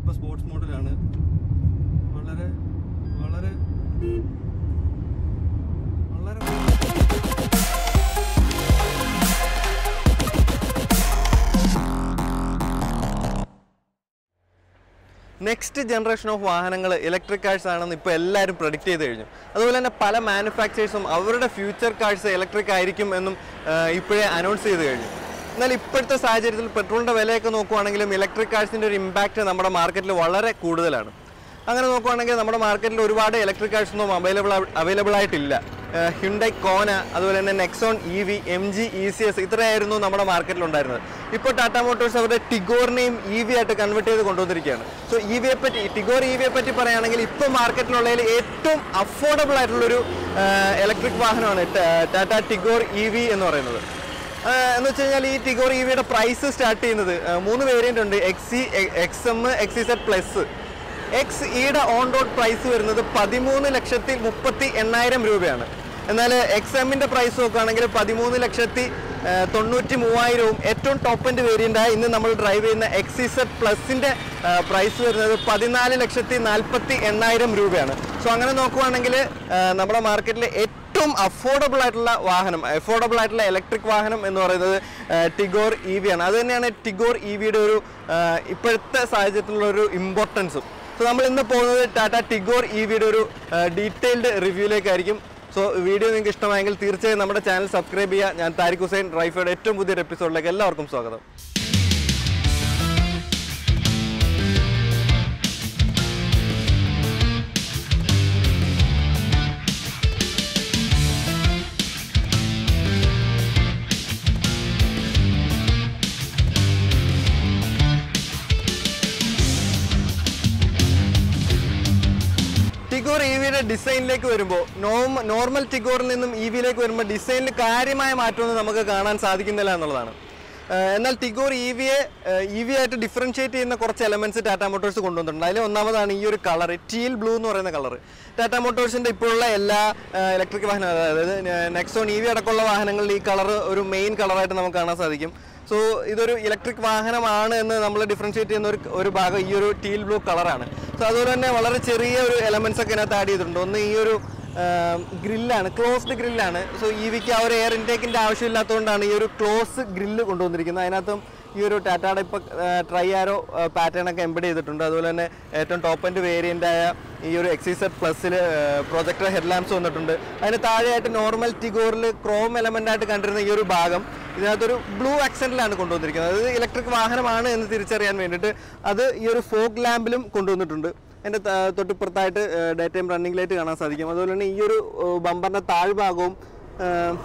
ഇപ്പോൾ സ്പോർട്സ് മോഡലാണ് വളരെ വളരെ വളരെ നെക്സ്റ്റ് ജനറേഷൻ ഓഫ് വാഹനങ്ങൾ ഇലക്ട്രിക് കാഴ്സ് ആണെന്ന് ഇപ്പോൾ എല്ലാവരും പ്രഡിക്റ്റ് ചെയ്ത് കഴിഞ്ഞു അതുപോലെ തന്നെ പല മാനുഫാക്ചേഴ്സും അവരുടെ ഫ്യൂച്ചർ കാഴ്സ് ഇലക്ട്രിക് ആയിരിക്കും എന്നും ആ, ഇപ്പോഴേ അനൗൺസ് ചെയ്ത് കഴിഞ്ഞു എന്നാൽ ഇപ്പോഴത്തെ സാഹചര്യത്തിൽ പെട്രോളിൻ്റെ വിലയൊക്കെ നോക്കുവാണെങ്കിലും ഇലക്ട്രിക് കാഴ്സിൻ്റെ ഒരു ഇമ്പാക്റ്റ് നമ്മുടെ മാർക്കറ്റിൽ വളരെ കൂടുതലാണ് അങ്ങനെ നോക്കുവാണെങ്കിൽ നമ്മുടെ മാർക്കറ്റിൽ ഒരുപാട് ഇലക്ട്രിക് കാഴ്സ് ഒന്നും അവൈലബിൾ അവൈലബിൾ ആയിട്ടില്ല ഹ്യുണ്ടൈ കോന അതുപോലെ തന്നെ Nexon E V M G E C S ഇത്രയായിരുന്നു നമ്മുടെ മാർക്കറ്റിൽ ഉണ്ടായിരുന്നത് ഇപ്പോൾ ടാറ്റ മോട്ടോഴ്സ് അവരുടെ ടിഗോറിനെയും ഇ വി ആയിട്ട് കൺവേർട്ട് ചെയ്ത് കൊണ്ടുവന്നിരിക്കുകയാണ് സോ ഇ വിയെ പറ്റി ടിഗോർ ഇ വിയെ പറ്റി പറയുകയാണെങ്കിൽ ഇപ്പോൾ മാർക്കറ്റിലുള്ളതിൽ ഏറ്റവും അഫോർഡബിൾ ആയിട്ടുള്ളൊരു ഇലക്ട്രിക് വാഹനമാണ് ട- ടാറ്റ ടിഗോർ ഇ വി എന്ന് പറയുന്നത് ആ, എന്ന് വെച്ച് കഴിഞ്ഞാൽ ഈ ടിഗോർ ഇ വിയുടെ പ്രൈസ് സ്റ്റാർട്ട് ചെയ്യുന്നത് ആ, മൂന്ന് വേരിയന്റ് ഉണ്ട് XE X M X zed plus X ഇയുടെ ഓൺ റോഡ് പ്രൈസ് വരുന്നത് പതിമൂന്ന് ലക്ഷത്തി മുപ്പത്തി എണ്ണായിരം രൂപയാണ് എന്നാൽ എക്സ് എമ്മിൻ്റെ പ്രൈസ് നോക്കുകയാണെങ്കിൽ പതിമൂന്ന് ലക്ഷത്തി ആ, തൊണ്ണൂറ്റി മൂവായിരവും ഏറ്റവും ടോപ്പ് എൻഡ് വേരിയൻ്റായ ഇന്ന് നമ്മൾ ഡ്രൈവ് ചെയ്യുന്ന എക്സി സെറ്റ് പ്ലസിൻ്റെ പ്രൈസ് വരുന്നത് പതിനാല് ലക്ഷത്തി നാൽപ്പത്തി എണ്ണായിരം രൂപയാണ് സോ അങ്ങനെ നോക്കുവാണെങ്കിൽ ആ, നമ്മുടെ മാർക്കറ്റിൽ ഏറ്റവും അഫോർഡബിൾ ആയിട്ടുള്ള വാഹനം അഫോർഡബിൾ ആയിട്ടുള്ള ഇലക്ട്രിക് വാഹനം എന്ന് പറയുന്നത് ആ, ടിഗോർ ഇ വി ആണ് അത് തന്നെയാണ് ടിഗോർ ഇ വിയുടെ ഒരു ആ, ഇപ്പോഴത്തെ സാഹചര്യത്തിലുള്ള ഒരു ഇമ്പോർട്ടൻസും സോ നമ്മൾ ഇന്ന് പോകുന്നത് ടാറ്റ ടിഗോർ ഇ വിയുടെ ഒരു ഡീറ്റെയിൽഡ് റിവ്യൂയിലേക്കായിരിക്കും സോ വീഡിയോ നിങ്ങൾക്ക് ഇഷ്ടമായെങ്കിൽ തീർച്ചയായും നമ്മുടെ ചാനൽ സബ്സ്ക്രൈബ് ചെയ്യുക ഞാൻ താരിഖ് ഹുസൈൻ റൈഫയുടെ ഏറ്റവും പുതിയൊരു എപ്പിസോഡിലേക്ക് എല്ലാവർക്കും സ്വാഗതം ടിഗോർ ഇ വിയുടെ ഡിസൈനിലേക്ക് വരുമ്പോൾ നോർമൽ ടിഗോറിൽ നിന്നും ഇ വിയിലേക്ക് വരുമ്പോൾ ഡിസൈനിൽ കാര്യമായ മാറ്റമൊന്നും നമുക്ക് കാണാൻ സാധിക്കുന്നില്ല എന്നുള്ളതാണ് ഏഹ് എന്നാൽ ടിഗോർ ഇ വിയെ ഇ വി ആയിട്ട് ഡിഫറൻഷിയേറ്റ് ചെയ്യുന്ന കുറച്ച് എലമെന്റ്സ് ടാറ്റ മോട്ടോഴ്സ് കൊണ്ടുവന്നിട്ടുണ്ട് അതിൽ ഒന്നാമതാണ് ഈ ഒരു കളർ ടീൽ ബ്ലൂ എന്ന് പറയുന്ന കളർ ടാറ്റ മോട്ടോഴ്സിന്റെ ഇപ്പോഴുള്ള എല്ലാ ഇലക്ട്രിക് വാഹനം അതായത് നെക്സോൺ ഇ വി അടക്കമുള്ള വാഹനങ്ങളിൽ ഈ കളർ ഒരു മെയിൻ കളറായിട്ട് നമുക്ക് കാണാൻ സാധിക്കും സോ ഇതൊരു ഇലക്ട്രിക് വാഹനമാണ് എന്ന് നമ്മൾ ഡിഫറൻഷിയേറ്റ് ചെയ്യുന്ന ഒരു ഒരു ഭാഗം ഈ ഒരു ടീൽ ബ്ലൂ കളറാണ് സോ അതുപോലെ തന്നെ വളരെ ചെറിയ ഒരു എലമെന്റ്സ് ഒക്കെ ഇതിനകത്ത് ആഡ് ചെയ്തിട്ടുണ്ട് ഒന്ന് ഈ ഒരു ഗ്രില്ലാണ് ക്ലോസ്ഡ് ഗ്രില്ലാണ് സോ ഇ വിക്ക് ആ ഒരു എയർ ഇൻടേക്കിൻ്റെ ആവശ്യമില്ലാത്തതുകൊണ്ടാണ് ഈ ഒരു ക്ലോസ് ഗ്രില്ല് കൊണ്ടുവന്നിരിക്കുന്നത് അതിനകത്തും ഈ ഒരു ടാറ്റയുടെ ഇപ്പോൾ ട്രൈ ആരോ പാറ്റേൺ ഒക്കെ എംബഡ് ചെയ്തിട്ടുണ്ട് അതുപോലെ തന്നെ ഏറ്റവും ടോപ്പ് ആൻഡ് വേരിയൻ്റ് ആയ ഈ ഒരു എക്സിസെറ്റ് പ്ലസ്സിൽ പ്രൊജക്ടർ ഹെഡ്ലാമ്പ്സ് വന്നിട്ടുണ്ട് അതിന് താഴെയായിട്ട് നോർമൽ ടിഗോറിൽ ക്രോം എലമെൻ്റ് ആയിട്ട് കണ്ടിരുന്ന ഈ ഒരു ഭാഗം ഇതിനകത്തൊരു ബ്ലൂ ആക്സെൻറ്റിലാണ് കൊണ്ടുവന്നിരിക്കുന്നത് അത് ഇലക്ട്രിക് വാഹനമാണ് എന്ന് തിരിച്ചറിയാൻ വേണ്ടിയിട്ട് അത് ഈ ഒരു ഫോഗ് ലാമ്പിലും കൊണ്ടുവന്നിട്ടുണ്ട് എൻ്റെ തൊട്ടിപ്പുറത്തായിട്ട് ഡേ ടൈം റണ്ണിംഗ് ലൈറ്റ് കാണാൻ സാധിക്കും അതുപോലെ തന്നെ ഈ ഒരു ബമ്പറിൻ്റെ താഴ്ഭാഗവും ആ,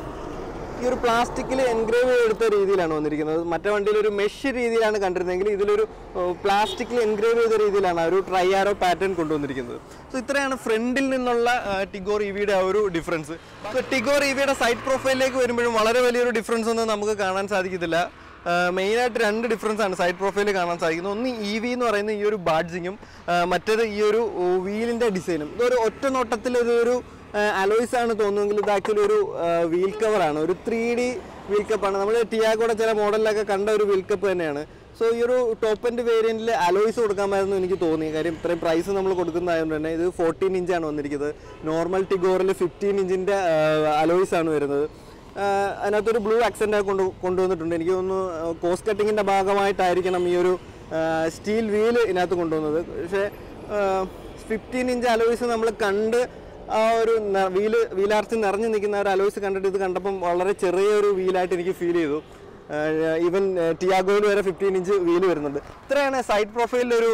ഈ ഒരു പ്ലാസ്റ്റിക്കിൽ എൻഗ്രേവ് ചെയ്തെടുത്ത രീതിയിലാണ് വന്നിരിക്കുന്നത് മറ്റേ വണ്ടിയിൽ ഒരു മെഷ് രീതിയിലാണ് കണ്ടിരുന്നതെങ്കിൽ ഇതിലൊരു പ്ലാസ്റ്റിക്കിൽ എൻഗ്രേവ് ചെയ്ത രീതിയിലാണ് ആ ഒരു ട്രൈ ആരോ പാറ്റേൺ കൊണ്ടുവന്നിരിക്കുന്നത് സോ ഇത്രയാണ് ഫ്രണ്ടിൽ നിന്നുള്ള ആ, ടിഗോർ ഇ വിയുടെ ആ ഒരു ഡിഫറൻസ് സോ ടിഗോർ ഇ വിയുടെ സൈഡ് പ്രൊഫൈലിലേക്ക് വരുമ്പോഴും വളരെ വലിയൊരു ഡിഫറൻസ് ഒന്നും നമുക്ക് കാണാൻ സാധിക്കത്തില്ല മെയിനായിട്ട് രണ്ട് ഡിഫറൻസ് ആണ് സൈഡ് പ്രൊഫൈലിൽ കാണാൻ സാധിക്കുന്നത് ഒന്ന് ഇ വി എന്ന് പറയുന്ന ഈ ഒരു ബാഡ്ജിങ്ങും മറ്റേത് ഈ ഒരു വീലിൻ്റെ ഡിസൈനും ഇതൊരു ഒറ്റ നോട്ടത്തിൽ ഇതൊരു അലോയ്സ് ആണ് തോന്നുമെങ്കിൽ ഇത് ആക്ച്വലി ഒരു വീൽ കവറാണ് ഒരു ത്രീ ഡി വീൽ കപ്പാണ് നമ്മൾ ടിയാഗോടെ ചില മോഡലിലൊക്കെ കണ്ട ഒരു വീൽ കപ്പ് തന്നെയാണ് സോ ഈ ഒരു ടോപ്പ് എൻഡ് വേരിയന്റിൽ അലോയ്സ് കൊടുക്കാമായിരുന്നു എനിക്ക് തോന്നി കാര്യം ഇത്രയും പ്രൈസ് നമ്മൾ കൊടുക്കുന്നതായതുകൊണ്ട് തന്നെ ഇത് ഫോർട്ടീൻ ഇഞ്ചാണ് വന്നിരിക്കുന്നത് നോർമൽ ടിഗോറിൽ ഫിഫ്റ്റീൻ ഇഞ്ചിൻ്റെ അലോയ്സ് ആണ് വരുന്നത് ആഹ് അതിനകത്തൊരു ബ്ലൂ ആക്സെൻ്റ് കൊണ്ട് കൊണ്ടുവന്നിട്ടുണ്ട് എനിക്ക് തോന്നുന്നു കോസ്റ്റ് കട്ടിങ്ങിൻ്റെ ഭാഗമായിട്ടായിരിക്കണം ഈ ഒരു സ്റ്റീൽ വീല് ഇതിനകത്ത് കൊണ്ടുവന്നത് പക്ഷേ ഫിഫ്റ്റീൻ ഇഞ്ച് അലോയ്സ് നമ്മൾ കണ്ട് ആ ഒരു ന- വീല് വീലാർച്ച് നിറഞ്ഞു നിൽക്കുന്ന ഒരു അലോയ്സ് കണ്ടിട്ട് ഇത് കണ്ടപ്പം വളരെ ചെറിയൊരു വീലായിട്ട് എനിക്ക് ഫീൽ ചെയ്തു ഈവൻ ടിയാഗോയിൽ വരെ ഫിഫ്റ്റീൻ ഇഞ്ച് വീല് വരുന്നുണ്ട് ഇത്രയാണ് സൈഡ് പ്രൊഫൈലിൽ ഒരു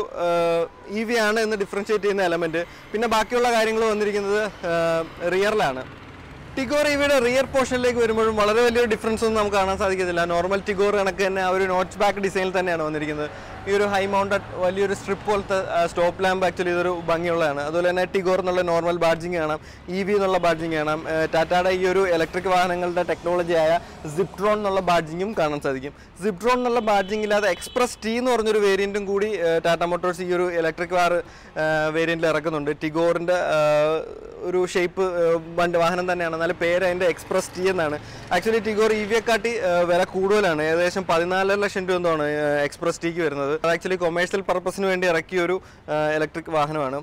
ഇ വി ആണ് എന്ന് ഡിഫറൻഷിയേറ്റ് ചെയ്യുന്ന എലമെൻറ്റ് പിന്നെ ബാക്കിയുള്ള കാര്യങ്ങൾ വന്നിരിക്കുന്നത് റിയറിലാണ് ടിഗോർ ഇവയുടെ റിയർ പോർഷനിലേക്ക് വരുമ്പോഴും വളരെ വലിയൊരു ഡിഫറൻസ് ഒന്നും നമുക്ക് കാണാൻ സാധിക്കത്തില്ല നോർമൽ ടിഗോർ കണക്ക് തന്നെ ആ ഒരു നോച്ച് ബാക്ക് ഡിസൈനിൽ തന്നെയാണ് വന്നിരിക്കുന്നത് ഈ ഒരു ഹൈ മൗണ്ടഡ് വലിയൊരു സ്ട്രിപ്പ് പോലത്തെ സ്റ്റോപ്പ് ലാമ്പ് ആക്ച്വലി ഇതൊരു ഭംഗിയുള്ളതാണ് അതുപോലെ തന്നെ ടിഗോർ എന്നുള്ള നോർമൽ ബാഡ്ജിങ് കാണാം ഇ വി എന്നുള്ള ബാഡ്ജിങ് കാണാം ഏഹ് ടാറ്റയുടെ ഈ ഒരു ഇലക്ട്രിക് വാഹനങ്ങളുടെ ടെക്നോളജി ആയ സിപ്ട്രോൺ എന്നുള്ള ബാഡ്ജിങ്ങും കാണാൻ സാധിക്കും സിപ്ട്രോൺ എന്നുള്ള ബാഡ്ജിങ് ഇല്ലാതെ എക്സ്പ്രസ് ടി എന്ന് പറഞ്ഞൊരു വേരിയൻറ്റും കൂടി ഏഹ് ടാറ്റ മോട്ടോഴ്സ് ഈ ഒരു ഇലക്ട്രിക് കാർ വേരിയൻറ്റിൽ ഇറക്കുന്നുണ്ട് ടിഗോറിൻ്റെ ഒരു ഷേപ്പ് വണ്ടി വാഹനം തന്നെയാണ് എന്നാലും പേര് അതിൻ്റെ എക്സ്പ്രസ് ടി എന്നാണ് ആക്ച്വലി ടിഗോർ ഇ വിയെക്കാട്ടി വില കൂടുതലാണ് ഏകദേശം പതിനാലര ലക്ഷം രൂപ എന്തോണ് എക്സ്പ്രസ് ടിക്ക് വരുന്നത് വന്നിരിക്കുന്നത് അത് ആക്ച്വലി കൊമേഴ്ഷ്യൽ പർപ്പസിന് വേണ്ടി ഇറക്കിയ ഒരു ഇലക്ട്രിക് വാഹനമാണ്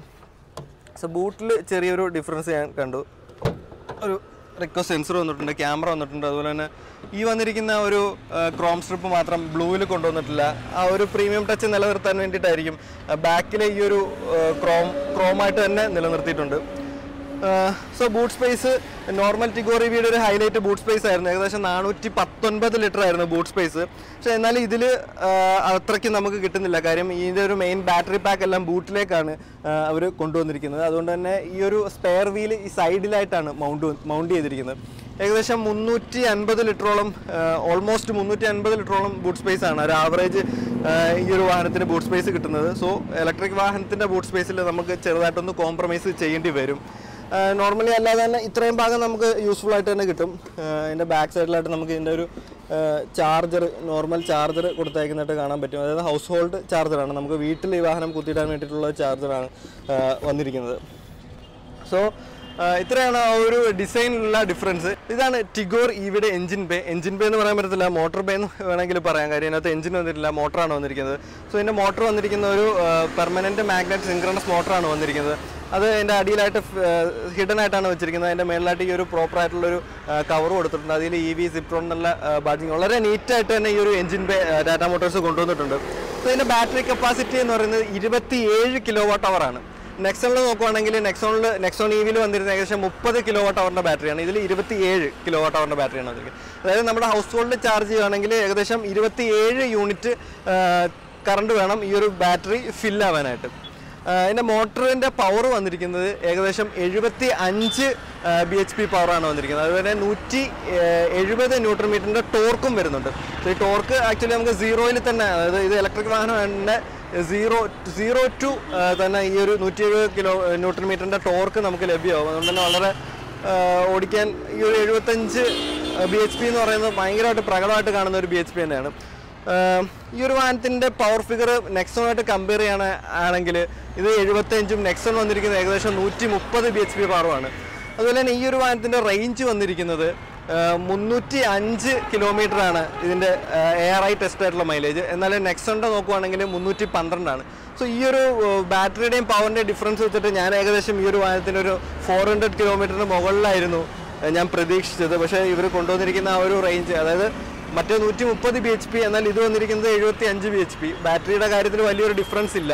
സോ ബൂട്ടിൽ ചെറിയൊരു ഡിഫറൻസ് ഞാൻ കണ്ടു ഒരു റിക്വസ്റ്റ് സെൻസർ വന്നിട്ടുണ്ട് ക്യാമറ വന്നിട്ടുണ്ട് അതുപോലെ തന്നെ ഈ വന്നിരിക്കുന്ന ഒരു ക്രോം സ്ട്രിപ്പ് മാത്രം ബ്ലൂവിൽ കൊണ്ടുവന്നിട്ടില്ല ആ ഒരു പ്രീമിയം ടച്ച് നിലനിർത്താൻ വേണ്ടിയിട്ടായിരിക്കും ബാക്കിലെ ഈ ഒരു ക്രോം ക്രോമായിട്ട് തന്നെ നിലനിർത്തിയിട്ടുണ്ട് സോ ബൂട്ട് സ്പേസ് നോർമൽ ടിഗോറിവിയുടെ ഒരു ഹൈലൈറ്റ് ബൂട്ട് സ്പേസ് ആയിരുന്നു ഏകദേശം നാനൂറ്റി പത്തൊൻപത് ലിറ്റർ ആയിരുന്നു ബൂട്ട് സ്പേസ് പക്ഷേ എന്നാലും ഇതിൽ അത്രയ്ക്ക് നമുക്ക് കിട്ടുന്നില്ല കാര്യം ഇതിൻ്റെ ഒരു മെയിൻ ബാറ്ററി പാക്ക് എല്ലാം ബൂട്ടിലേക്കാണ് അവർ കൊണ്ടുവന്നിരിക്കുന്നത് അതുകൊണ്ട് തന്നെ ഈ ഒരു സ്പെയർ വീൽ ഈ സൈഡിലായിട്ടാണ് മൗണ്ട് മൗണ്ട് ചെയ്തിരിക്കുന്നത് ഏകദേശം മുന്നൂറ്റി അൻപത് ലിറ്ററോളം ഓൾമോസ്റ്റ് മുന്നൂറ്റി അൻപത് ലിറ്ററോളം ബൂട്ട് സ്പേസ് ആണ് ഒരു ആവറേജ് ഈ ഒരു വാഹനത്തിന് ബൂട്ട് സ്പേസ് കിട്ടുന്നത് സോ ഇലക്ട്രിക് വാഹനത്തിൻ്റെ ബൂട്ട് സ്പേസിൽ നമുക്ക് ചെറുതായിട്ടൊന്ന് കോംപ്രമൈസ് ചെയ്യേണ്ടി വരും നോർമലി അല്ലാതെ തന്നെ ഇത്രയും ഭാഗം നമുക്ക് യൂസ്ഫുൾ ആയിട്ട് തന്നെ കിട്ടും അതിൻ്റെ ബാക്ക് സൈഡിലായിട്ട് നമുക്ക് ഇതിൻ്റെ ഒരു ചാർജർ നോർമൽ ചാർജർ കൊടുത്തയക്കുന്നതായിട്ട് കാണാൻ പറ്റും അതായത് ഹൗസ് ഹോൾഡ് ചാർജറാണ് നമുക്ക് വീട്ടിൽ ഈ വാഹനം കുത്തിയിടാൻ വേണ്ടിയിട്ടുള്ള ചാർജറാണ് വന്നിരിക്കുന്നത് സോ ഇത്രയാണ് ആ ഒരു ഡിസൈനിലുള്ള ഡിഫറൻസ് ഇതാണ് ടിഗോർ ഈവിടെ എഞ്ചിൻ ബേ എഞ്ചിൻ ബേ എന്ന് പറയാൻ പറ്റത്തില്ല മോട്ടോർ ബേ എന്ന് വേണമെങ്കിൽ പറയാം കാര്യം ഇതിനകത്ത് എഞ്ചിൻ വന്നിട്ടില്ല മോട്ടറാണ് വന്നിരിക്കുന്നത് സോ ഇതിൻ്റെ മോട്ടർ വന്നിരിക്കുന്ന ഒരു പെർമനൻറ്റ് മാഗ്നറ്റ് സിങ്ക്രണസ് മോട്ടറാണ് വന്നിരിക്കുന്നത് അത് അതിൻ്റെ അടിയിലായിട്ട് ഹിഡൻ ആയിട്ടാണ് വെച്ചിരിക്കുന്നത് അതിൻ്റെ മേളിലായിട്ട് ഈ ഒരു പ്രോപ്പർ ആയിട്ടുള്ളൊരു കവർ കൊടുത്തിട്ടുണ്ട് അതിൽ ഇ വി സിപ്രോൺ എന്നുള്ള ബാഡ്ജിങ് വളരെ നീറ്റായിട്ട് തന്നെ ഈ ഒരു എഞ്ചിൻ ബേ ടാറ്റ മോട്ടോഴ്സ് കൊണ്ടുവന്നിട്ടുണ്ട് സോ ഇതിൻ്റെ ബാറ്ററി കപ്പാസിറ്റി എന്ന് പറയുന്നത് ഇരുപത്തി ഏഴ് കിലോ വാട്ട് അവറാണ് നെക്സോണിൽ നോക്കുവാണെങ്കിൽ നെക്സോണിൽ നെക്സോൺ ഇ വിയിൽ വന്നിരുന്ന ഏകദേശം മുപ്പത് കിലോ വാട്ട് അവറിൻ്റെ ബാറ്ററിയാണ് ഇതിൽ ഇരുപത്തി ഏഴ് കിലോ വാട്ട് അവറിൻ്റെ ബാറ്ററിയാണ് വന്നിരിക്കുന്നത് അതായത് നമ്മുടെ ഹൗസ് ഹോൾഡിൽ ചാർജ് ചെയ്യുകയാണെങ്കിൽ ഏകദേശം ഇരുപത്തി ഏഴ് യൂണിറ്റ് കറണ്ട് വേണം ഈ ഒരു ബാറ്ററി ഫില്ലാവാനായിട്ട് ഇതിൻ്റെ മോട്ടറിൻ്റെ പവർ വന്നിരിക്കുന്നത് ഏകദേശം എഴുപത്തി അഞ്ച് ബി എച്ച് പി പവറാണ് വന്നിരിക്കുന്നത് അതുപോലെ നൂറ്റി എഴുപത് ന്യൂട്രൺ മീറ്ററിൻ്റെ ടോർക്കും വരുന്നുണ്ട് സോ ഈ ടോർക്ക് ആക്ച്വലി നമുക്ക് സീറോയിൽ തന്നെ അതായത് ഇത് ഇലക്ട്രിക് വാഹനമാണ് സീറോ സീറോ ടു തന്നെ ഈ ഒരു നൂറ്റി എഴുപത് കിലോ ന്യൂട്രൺ മീറ്ററിൻ്റെ ടോർക്ക് നമുക്ക് ലഭ്യമാവും അതുകൊണ്ട് തന്നെ വളരെ ഓടിക്കാൻ ഈ ഒരു എഴുപത്തഞ്ച് ബി എച്ച് പി എന്ന് പറയുന്നത് ഭയങ്കരമായിട്ട് പ്രകടമായിട്ട് കാണുന്ന ഒരു ബി എച്ച് പി തന്നെയാണ് ഈ ഒരു വാഹനത്തിൻ്റെ പവർ ഫിഗർ നെക്സോണായിട്ട് കമ്പയർ ചെയ്യണ ആണെങ്കിൽ ഇത് എഴുപത്തഞ്ചും നെക്സോൺ വന്നിരിക്കുന്നത് ഏകദേശം നൂറ്റി മുപ്പത് ബി എച്ച് പി പവറുമാണ് അതുപോലെ തന്നെ ഈ ഒരു വാഹനത്തിൻ്റെ റേഞ്ച് വന്നിരിക്കുന്നത് മുന്നൂറ്റി അഞ്ച് കിലോമീറ്റർ ആണ് ഇതിൻ്റെ എയർ ഐ ടെസ്റ്റ് ആയിട്ടുള്ള മൈലേജ് എന്നാൽ നെക്സോണിൻ്റെ നോക്കുവാണെങ്കിൽ മുന്നൂറ്റി പന്ത്രണ്ടാണ് സോ ഈ ഒരു ബാറ്ററിയുടെയും പവറിൻ്റെയും ഡിഫറൻസ് വെച്ചിട്ട് ഞാൻ ഏകദേശം ഈ ഒരു വാഹനത്തിൻ്റെ ഒരു ഫോർ ഹൺഡ്രഡ് കിലോമീറ്ററിന് മുകളിലായിരുന്നു ഞാൻ പ്രതീക്ഷിച്ചത് പക്ഷേ ഇവർ കൊണ്ടുവന്നിരിക്കുന്ന ആ ഒരു റേഞ്ച് അതായത് മറ്റേ നൂറ്റി മുപ്പത് ബി എച്ച് പി എന്നാൽ ഇത് വന്നിരിക്കുന്നത് എഴുപത്തി അഞ്ച് ബി എച്ച് പി ബാറ്ററിയുടെ കാര്യത്തിൽ വലിയൊരു ഡിഫറൻസ് ഇല്ല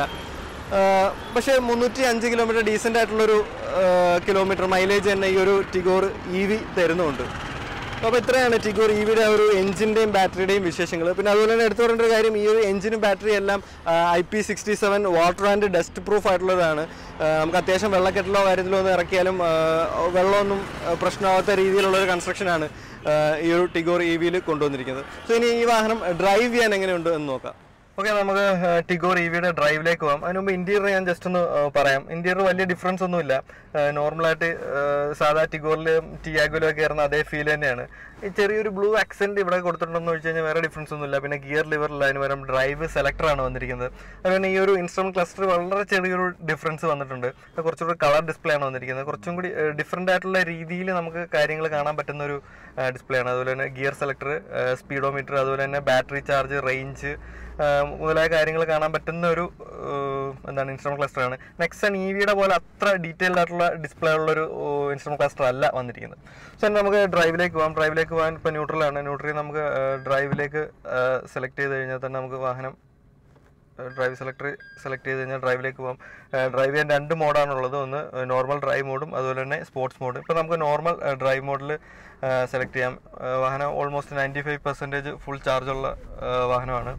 പക്ഷേ മുന്നൂറ്റി അഞ്ച് കിലോമീറ്റർ ഡീസൻ്റ് ആയിട്ടുള്ളൊരു കിലോമീറ്റർ മൈലേജ് തന്നെ ഈ ഒരു ടിഗോർ ഇ വി തരുന്നുണ്ട് അപ്പോൾ ഇത്രയാണ് ടിഗോർ ഇ വിയുടെ ഒരു എഞ്ചിൻ്റെയും ബാറ്ററിയുടെയും വിശേഷങ്ങൾ പിന്നെ അതുപോലെ തന്നെ എടുത്തു പറയേണ്ട ഒരു കാര്യം ഈ ഒരു എഞ്ചിനും ബാറ്ററി എല്ലാം I P sixty seven water and dust proof ആയിട്ടുള്ളതാണ് നമുക്ക് അത്യാവശ്യം വെള്ളക്കെട്ടിലോ കാര്യത്തിലോ ഒന്ന് ഇറക്കിയാലും വെള്ളമൊന്നും പ്രശ്നമാവാത്ത രീതിയിലുള്ളൊരു കൺസ്ട്രക്ഷനാണ് ഈ ഒരു ടിഗോർ ഇ വിയിൽ കൊണ്ടുവന്നിരിക്കുന്നത് സോ ഇനി ഈ വാഹനം ഡ്രൈവ് ചെയ്യാൻ എങ്ങനെയുണ്ട് എന്ന് നോക്കാം ഓക്കെ നമുക്ക് ടിഗോർ ഇ വിയുടെ ഡ്രൈവിലേക്ക് പോകാം അതിന് മുമ്പ് ഇന്റീരിയർ ഞാൻ ജസ്റ്റ് ഒന്ന് പറയാം ഇന്റീരിയർ വലിയ ഡിഫറൻസ് ഒന്നുമില്ല നോർമലായിട്ട് സാധാ ടിഗോറിലും ടിയാഗോയിലും ഒക്കെ കയറുന്ന അതേ ഫീൽ തന്നെയാണ് ഈ ചെറിയൊരു ബ്ലൂ ആക്സെന്റ് ഇവിടെ കൊടുത്തിട്ടുണ്ടെന്ന് വെച്ച് കഴിഞ്ഞാൽ വേറെ ഡിഫറൻസ് ഒന്നുമില്ല പിന്നെ ഗിയർ ലിവറിൽ അതിന് പകരം ഡ്രൈവ് സെലക്ടർ ആണ് വന്നിരിക്കുന്നത് അതുപോലെ ഈ ഒരു ഇൻസ്ട്രുമെന്റ് ക്ലസ്റ്റർ വളരെ ചെറിയൊരു ഡിഫറൻസ് വന്നിട്ടുണ്ട് കുറച്ചുകൂടി കളർ ഡിസ്പ്ലേ ആണ് വന്നിരിക്കുന്നത് കുറച്ചും കൂടി ഡിഫറെൻ്റ് ആയിട്ടുള്ള രീതിയിൽ നമുക്ക് കാര്യങ്ങൾ കാണാൻ പറ്റുന്ന ഒരു ഡിസ്പ്ലേ ആണ് അതുപോലെ തന്നെ ഗിയർ സെലക്ടർ സ്പീഡോമീറ്റർ അതുപോലെ തന്നെ ബാറ്ററി ചാർജ് റേഞ്ച് മുതലായ കാര്യങ്ങൾ കാണാൻ പറ്റുന്ന ഒരു എന്താണ് ഇൻസ്ട്രുമെന്റ് ക്ലസ്റ്റർ ആണ് നെക്സൺ ഇ വിയുടെ പോലെ അത്ര ഡീറ്റെയിൽഡ് ആയിട്ടുള്ള ഡിസ്പ്ലേ ഉള്ളൊരു ഇൻസ്ട്രുമെന്റ് ക്ലസ്റ്റർ അല്ല വന്നിരിക്കുന്നത് സോ നമുക്ക് ഡ്രൈവിലേക്ക് പോകാം ഡ്രൈവിലേക്ക് പോകാൻ ഇപ്പോൾ ന്യൂട്രലാണ് ന്യൂട്രൽ നമുക്ക് ഡ്രൈവിലേക്ക് സെലക്ട് ചെയ്ത് കഴിഞ്ഞാൽ തന്നെ നമുക്ക് വാഹനം ഡ്രൈവ് സെലക്ടർ സെലക്ട് ചെയ്ത് കഴിഞ്ഞാൽ ഡ്രൈവിലേക്ക് പോകാം ഡ്രൈവ് ചെയ്യാൻ രണ്ട് മോഡാണുള്ളത് ഒന്ന് നോർമൽ ഡ്രൈവ് മോഡും അതുപോലെ തന്നെ സ്പോർട്സ് മോഡ് ഇപ്പോൾ നമുക്ക് നോർമൽ ഡ്രൈവ് മോഡിൽ സെലക്ട് ചെയ്യാം വാഹനം almost ninety five percentage full ചാർജുള്ള വാഹനമാണ്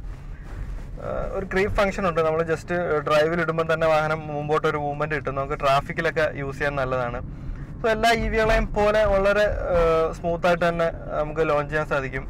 ഒരു ക്രീപ്പ് ഫംഗ്ഷൻ ഉണ്ട് നമ്മൾ ജസ്റ്റ് ഡ്രൈവിൽ ഇടുമ്പോൾ തന്നെ വാഹനം മുമ്പോട്ട് ഒരു മൂവ്മെന്റ് കിട്ടും നമുക്ക് ട്രാഫിക്കിലൊക്കെ യൂസ് ചെയ്യാൻ നല്ലതാണ് സോ എല്ലാ ഇ വികളെയും പോലെ വളരെ സ്മൂത്ത് ആയിട്ട് തന്നെ നമുക്ക് ലോഞ്ച് ചെയ്യാൻ സാധിക്കും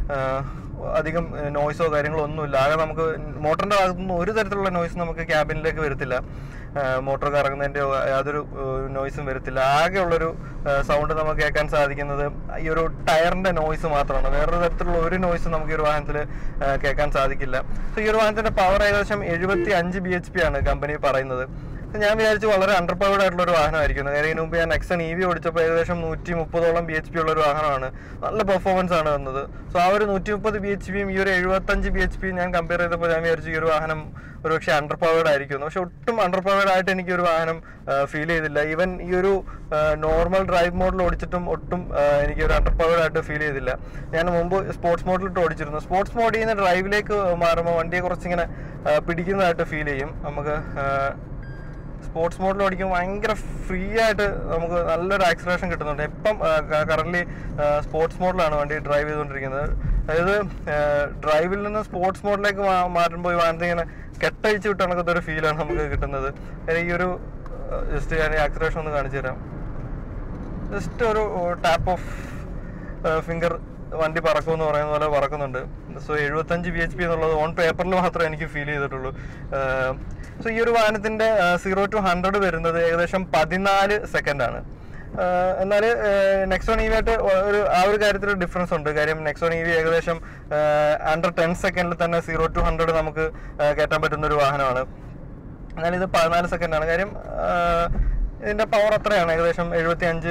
അധികം നോയ്സോ കാര്യങ്ങളോ ഒന്നുമില്ല ആകെ നമുക്ക് മോട്ടറിന്റെ ഭാഗത്തുനിന്ന് ഒരു തരത്തിലുള്ള നോയ്സ് നമുക്ക് ക്യാബിനിലേക്ക് വരത്തില്ല മോട്ടോർ കറങ്ങുന്നതിന്റെ യാതൊരു നോയ്സും വരത്തില്ല ആകെയുള്ളൊരു സൗണ്ട് നമുക്ക് കേൾക്കാൻ സാധിക്കുന്നത് ഈ ഒരു ടയറിന്റെ നോയ്സ് മാത്രമാണ് വേറൊരു തരത്തിലുള്ള ഒരു നോയ്സ് നമുക്ക് ഈ ഒരു വാഹനത്തിൽ കേൾക്കാൻ സാധിക്കില്ല സോ ഈ ഒരു വാഹനത്തിന്റെ പവർ ഏകദേശം എഴുപത്തി അഞ്ച് ബി എച്ച് പി ആണ് കമ്പനി പറയുന്നത് ഞാൻ വിചാരിച്ചു വളരെ അണ്ടർ പവേർഡ് ആയിട്ടുള്ള ഒരു വാഹനമായിരിക്കും കാര്യം ഇതിനു മുമ്പ് ഞാൻ നെക്സൺ ഇ വി ഓടിച്ചപ്പോൾ ഏകദേശം നൂറ്റി മുപ്പതോളം ബി എച്ച് പി ഉള്ള ഒരു വാഹനമാണ് നല്ല പെർഫോമൻസ് ആണ് വന്നത് സോ ആ ഒരു നൂറ്റി മുപ്പത് ബി എച്ച് പിയും ഈ ഒരു എഴുപത്തഞ്ച് ബി എച്ച് പിയും ഞാൻ കമ്പയർ ചെയ്തപ്പോൾ ഞാൻ വിചാരിച്ചു ഈ ഒരു വാഹനം ഒരു പക്ഷേ അണ്ടർ പവേർഡ് ആയിരിക്കും പക്ഷെ ഒട്ടും അണ്ടർ പവേർഡ് ആയിട്ട് എനിക്ക് ഒരു വാഹനം ഫീൽ ചെയ്തില്ല ഈവൻ ഈ ഒരു നോർമൽ ഡ്രൈവ് മോഡിൽ ഓടിച്ചിട്ടും ഒട്ടും ആ, എനിക്ക് ഒരു അണ്ടർ പവേർഡ് ആയിട്ട് ഫീൽ ചെയ്തില്ല ഞാൻ മുമ്പ് സ്പോർട്സ് മോഡിലിട്ട് ഓടിച്ചിരുന്നു സ്പോർട്സ് മോഡിൽ നിന്ന് ഡ്രൈവിലേക്ക് മാറുമ്പോൾ വണ്ടിയെ കുറച്ചിങ്ങനെ ആ, പിടിക്കുന്നതായിട്ട് ഫീൽ ചെയ്യും നമുക്ക് ആ, സ്പോർട്സ് മോഡിൽ ഓടിക്കുമ്പോൾ ഭയങ്കര ഫ്രീ ആയിട്ട് നമുക്ക് നല്ലൊരു ആക്സിലേഷൻ കിട്ടുന്നുണ്ട് ഇപ്പം കറന്റ് സ്പോർട്സ് മോഡിലാണ് വണ്ടി ഡ്രൈവ് ചെയ്തുകൊണ്ടിരിക്കുന്നത് അതായത് ഡ്രൈവിൽ നിന്ന് സ്പോർട്സ് മോഡിലേക്ക് മാറ്റുമ്പോൾ ഈ വാഹനത്തിൽ ഇങ്ങനെ കെട്ടഴിച്ച് വിട്ട് കണക്കത്തെ ഒരു ഫീലാണ് നമുക്ക് കിട്ടുന്നത് അതായത് ഈ ഒരു ജസ്റ്റ് ഞാൻ ആക്സിലേഷൻ ഒന്ന് കാണിച്ചു തരാം ജസ്റ്റ് ഒരു ടാപ്പ് ഓഫ് ഫിംഗർ വണ്ടി പറക്കുമെന്ന് പറയുന്ന പോലെ പറക്കുന്നുണ്ട് സോ എഴുപത്തഞ്ച് ബി എച്ച് പി എന്നുള്ളത് ഓൺ പേപ്പറിൽ മാത്രമേ എനിക്ക് ഫീൽ ചെയ്തിട്ടുള്ളൂ സോ ഈ ഒരു വാഹനത്തിന്റെ സീറോ ടു ഹൺഡ്രഡ് വരുന്നത് ഏകദേശം പതിനാല് സെക്കൻഡാണ് എന്നാൽ നെക്സോൺ ഇ വി ആയിട്ട് ഒരു ആ ഒരു കാര്യത്തിൽ ഡിഫറൻസ് ഉണ്ട് കാര്യം നെക്സോൺ ഇ വി ഏകദേശം അണ്ടർ ടെൻ സെക്കൻഡിൽ തന്നെ സീറോ ടു ഹൺഡ്രഡ് നമുക്ക് ആ, കയറ്റാൻ പറ്റുന്ന ഒരു വാഹനമാണ് എന്നാൽ ഇത് പതിനാല് സെക്കൻഡാണ് കാര്യം ആ, ഇതിന്റെ പവർ അത്രയാണ് ഏകദേശം എഴുപത്തി അഞ്ച്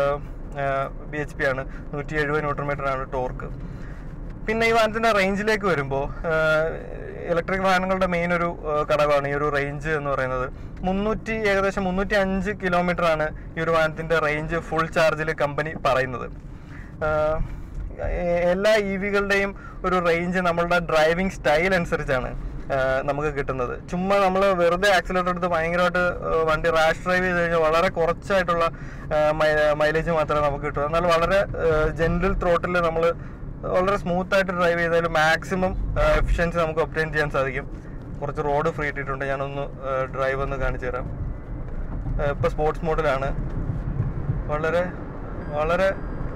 ബി എച്ച് പി ആണ് നൂറ്റി എഴുപത് ന്യൂട്രൺ മീറ്റർ ആണ് ടോർക്ക് പിന്നെ ഈ വാഹനത്തിന്റെ റേഞ്ചിലേക്ക് വരുമ്പോൾ ഇലക്ട്രിക് വാഹനങ്ങളുടെ മെയിൻ ഒരു ആ, ഘടകമാണ് ഈ ഒരു റേഞ്ച് എന്ന് പറയുന്നത് മുന്നൂറ്റി ഏകദേശം മുന്നൂറ്റി അഞ്ച് കിലോമീറ്റർ ആണ് ഈ ഒരു വാഹനത്തിന്റെ റേഞ്ച് ഫുൾ ചാർജിൽ കമ്പനി പറയുന്നത് ആഹ് എ- എല്ലാ ഇ വികളുടെയും ഒരു റേഞ്ച് നമ്മളുടെ ഡ്രൈവിംഗ് സ്റ്റൈൽ അനുസരിച്ചാണ് ആഹ് നമുക്ക് കിട്ടുന്നത് ചുമ്മാ നമ്മൾ വെറുതെ ആക്സിലേറ്റർ എടുത്ത് ഭയങ്കരമായിട്ട് ആഹ് വണ്ടി റാഷ് ഡ്രൈവ് ചെയ്ത് കഴിഞ്ഞാൽ വളരെ കുറച്ചായിട്ടുള്ള മൈലേജ് മാത്രമേ നമുക്ക് കിട്ടൂ എന്നാൽ വളരെ ജനറൽ ത്രോട്ടിൽ നമ്മൾ വളരെ സ്മൂത്ത് ആയിട്ട് ഡ്രൈവ് ചെയ്താൽ മാക്സിമം എഫിഷ്യൻസി നമുക്ക് ഒപ്റ്റൈൻ ചെയ്യാൻ സാധിക്കും കുറച്ച് റോഡ് ഫ്രീ ഇട്ടിട്ടുണ്ട് ഞാനൊന്ന് ഡ്രൈവ് ഒന്ന് കാണിച്ചു തരാം ഇപ്പോൾ സ്പോർട്സ് മോഡിലാണ് വളരെ വളരെ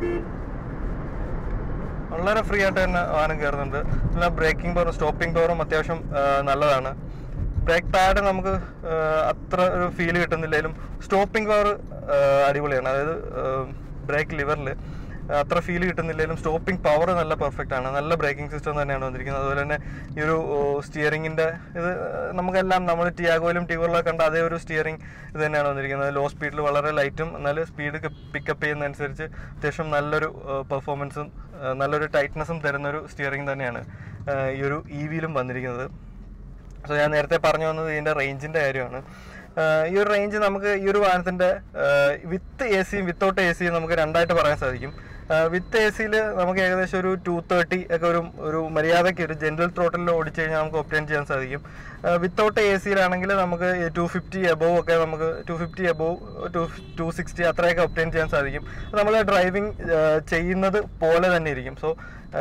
വളരെ ഫ്രീ ആയിട്ട് തന്നെ വാഹനം കയറുന്നുണ്ട് പിന്നെ ബ്രേക്കിംഗ് പവറും സ്റ്റോപ്പിംഗ് പവറും അത്യാവശ്യം ആ, നല്ലതാണ് ബ്രേക്ക് പാഡ് നമുക്ക് ആ, അത്ര ഒരു ഫീൽ കിട്ടുന്നില്ലെങ്കിലും സ്റ്റോപ്പിംഗ് പവർ അടിപൊളിയാണ് അതായത് ബ്രേക്ക് ലിവറിൽ അത്ര ഫീൽ കിട്ടുന്നില്ലെങ്കിലും സ്റ്റോപ്പിംഗ് പവർ നല്ല പെർഫെക്റ്റ് ആണ് നല്ല ബ്രേക്കിംഗ് സിസ്റ്റം തന്നെയാണ് വന്നിരിക്കുന്നത് അതുപോലെ തന്നെ ഈ ഒരു സ്റ്റിയറിംഗിന്റെ ഇത് നമുക്കെല്ലാം നമ്മൾ ടിയാഗോയിലും ടിഗോറിലൊക്കെ കണ്ട അതേ ഒരു സ്റ്റിയറിംഗ് ഇത് തന്നെയാണ് വന്നിരിക്കുന്നത് ലോ സ്പീഡിൽ വളരെ ലൈറ്റും എന്നാൽ സ്പീഡ് പിക്കപ്പ് ചെയ്യുന്നതനുസരിച്ച് അത്യാവശ്യം നല്ലൊരു പെർഫോമൻസും നല്ലൊരു ടൈറ്റ്നസും തരുന്നൊരു സ്റ്റിയറിംഗ് തന്നെയാണ് ആ, ഈ ഒരു ഇ വിയിലും വന്നിരിക്കുന്നത് സോ ഞാൻ നേരത്തെ പറഞ്ഞു വന്നത് ഇതിന്റെ റേഞ്ചിന്റെ കാര്യമാണ് ആഹ് ഈ ഒരു റേഞ്ച് നമുക്ക് ഈ ഒരു വാഹനത്തിന്റെ വിത്ത് എ സിയും വിത്തൗട്ട് എ സിയും നമുക്ക് രണ്ടായിട്ട് പറയാൻ സാധിക്കും വിത്ത് എ സിയിൽ നമുക്ക് ഏകദേശം ഒരു ടു തേർട്ടി ഒക്കെ ഒരു ഒരു മര്യാദയ്ക്ക് ഒരു ജനറൽ ത്രോട്ടിൽ ഓടിച്ചു കഴിഞ്ഞാൽ നമുക്ക് ഒപ്റ്റൈൻ ചെയ്യാൻ സാധിക്കും വിത്തൗട്ട് എ സിയിലാണെങ്കിൽ നമുക്ക് ടു ഫിഫ്റ്റി എബോവ് ഒക്കെ നമുക്ക് two fifty above two two sixty അത്രയൊക്കെ ഒപ്റ്റൈൻ ചെയ്യാൻ സാധിക്കും നമ്മൾ ഡ്രൈവിംഗ് ചെയ്യുന്നത് പോലെ തന്നെ ഇരിക്കും സോ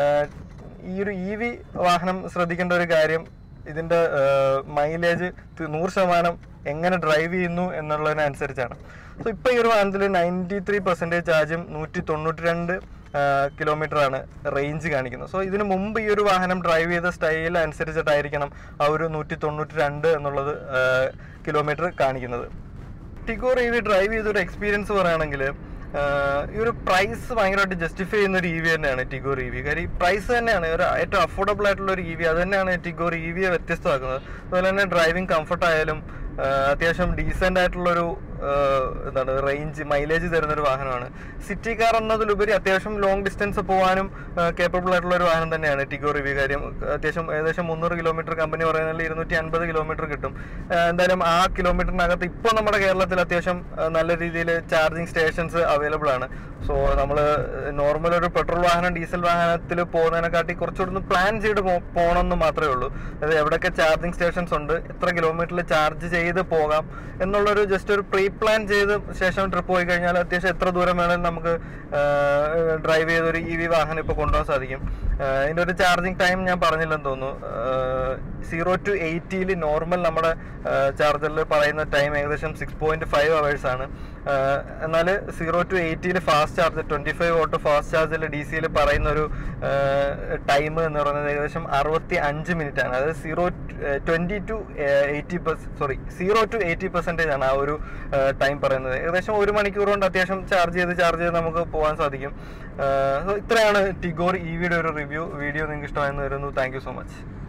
ഈ ഒരു ഇ വി വാഹനം ശ്രദ്ധിക്കേണ്ട ഒരു കാര്യം ഇതിന്റെ മൈലേജ് നൂറ് ശതമാനം എങ്ങനെ ഡ്രൈവ് ചെയ്യുന്നു എന്നുള്ളതിനനുസരിച്ചാണ് സോ ഇപ്പൊ ഈ ഒരു വാഹനത്തിൽ നയൻറ്റി ത്രീ പെർസെൻറ്റേജ് ചാർജും നൂറ്റി തൊണ്ണൂറ്റി രണ്ട് കിലോമീറ്റർ ആണ് റേഞ്ച് കാണിക്കുന്നത് സോ ഇതിന് മുമ്പ് ഈ ഒരു വാഹനം ഡ്രൈവ് ചെയ്ത സ്റ്റൈൽ അനുസരിച്ചിട്ടായിരിക്കണം ആ ഒരു നൂറ്റി തൊണ്ണൂറ്റി രണ്ട് എന്നുള്ളത് കിലോമീറ്റർ കാണിക്കുന്നത് ടിഗോർ ഇ വി ഡ്രൈവ് ചെയ്തൊരു എക്സ്പീരിയൻസ് പറയുകയാണെങ്കിൽ ഈ ഒരു പ്രൈസ് ഭയങ്കരമായിട്ട് ജസ്റ്റിഫൈ ചെയ്യുന്ന ഒരു ഇ വി തന്നെയാണ് ടിഗോർ ഇ വി കാര്യം ഈ പ്രൈസ് തന്നെയാണ് ഒരു ഏറ്റവും അഫോർഡബിൾ ആയിട്ടുള്ള ഒരു ഇ വി അത് തന്നെയാണ് ടിഗോർ ഇ വിയെ വ്യത്യസ്തമാക്കുന്നത് അതുപോലെ തന്നെ ഡ്രൈവിംഗ് കംഫർട്ട് ആയാലും ആ, അത്യാവശ്യം ഡീസെന്റ് ആയിട്ടുള്ളൊരു ആ, എന്താണ് റേഞ്ച് മൈലേജ് തരുന്ന ഒരു വാഹനമാണ് സിറ്റി കാർ എന്നതിലുപരി അത്യാവശ്യം ലോങ് ഡിസ്റ്റൻസ് പോകാനും കേപ്പബിൾ ആയിട്ടുള്ള ഒരു വാഹനം തന്നെയാണ് ടിഗോ റിവ്യൂ കാര്യം അത്യാവശ്യം ഏകദേശം മുന്നൂറ് കിലോമീറ്റർ കമ്പനി പറയുന്നതിൽ ഇരുന്നൂറ്റി അൻപത് കിലോമീറ്റർ കിട്ടും ആ, എന്തായാലും ആ കിലോമീറ്ററിനകത്ത് ഇപ്പോൾ നമ്മുടെ കേരളത്തിൽ അത്യാവശ്യം ആ, നല്ല രീതിയിൽ ചാർജിങ് സ്റ്റേഷൻസ് അവൈലബിൾ ആണ് സോ നമ്മൾ നോർമൽ ഒരു പെട്രോൾ വാഹനം ഡീസൽ വാഹനത്തിൽ പോകുന്നതിനെക്കാട്ടി കുറച്ചുകൂടി ഒന്ന് പ്ലാൻ ചെയ്ത് പോ- പോകണമെന്ന് മാത്രമേ ഉള്ളൂ അതായത് എവിടെയൊക്കെ ചാർജിങ് സ്റ്റേഷൻസ് ഉണ്ട് എത്ര കിലോമീറ്ററിൽ ചാർജ് ചെയ്ത് പോകാം എന്നുള്ളൊരു ജസ്റ്റ് ഒരു പ്രീ പ്ലാൻ ചെയ്ത് ശേഷം ട്രിപ്പ് പോയി കഴിഞ്ഞാൽ അത്യാവശ്യം എത്ര ദൂരം വേണമെങ്കിലും നമുക്ക് ഡ്രൈവ് ചെയ്ത് ഒരു ഇ വി വാഹനം ഇപ്പോൾ കൊണ്ടുപോകാൻ സാധിക്കും ആഹ് ഇതിന്റെ ഒരു ചാർജിങ് ടൈം ഞാൻ പറഞ്ഞില്ലെന്ന് തോന്നുന്നു സീറോ ടു എയ്റ്റിയിൽ നോർമൽ നമ്മുടെ ചാർജറിൽ പറയുന്ന ടൈം ഏകദേശം സിക്സ് പോയിന്റ് ഫൈവ് അവേഴ്സ് ആണ് ആഹ് എന്നാൽ സീറോ ടു എയ്റ്റിയിൽ fast charge twenty five watt fast ചാർജിൽ ഡി സിയിൽ പറയുന്ന ഒരു ടൈം എന്ന് പറയുന്നത് ഏകദേശം അറുപത്തി അഞ്ച് മിനിറ്റ് ആണ് അതായത് zero twenty to eighty sorry zero to eighty percentage ആണ് ആ ഒരു ടൈം പറയുന്നത് ഏകദേശം ഒരു മണിക്കൂർ കൊണ്ട് അത്യാവശ്യം ചാർജ് ചെയ്ത് ചാർജ് ചെയ്ത് നമുക്ക് പോകാൻ സാധിക്കും ആഹ് so ഇത്രയാണ് ടിഗോർ ഇ വിയുടെ ഒരു റിവ്യൂ വീഡിയോ നിങ്ങൾക്ക് ഇഷ്ടമായെന്ന് വരുന്നു താങ്ക് യു സോ മച്ച്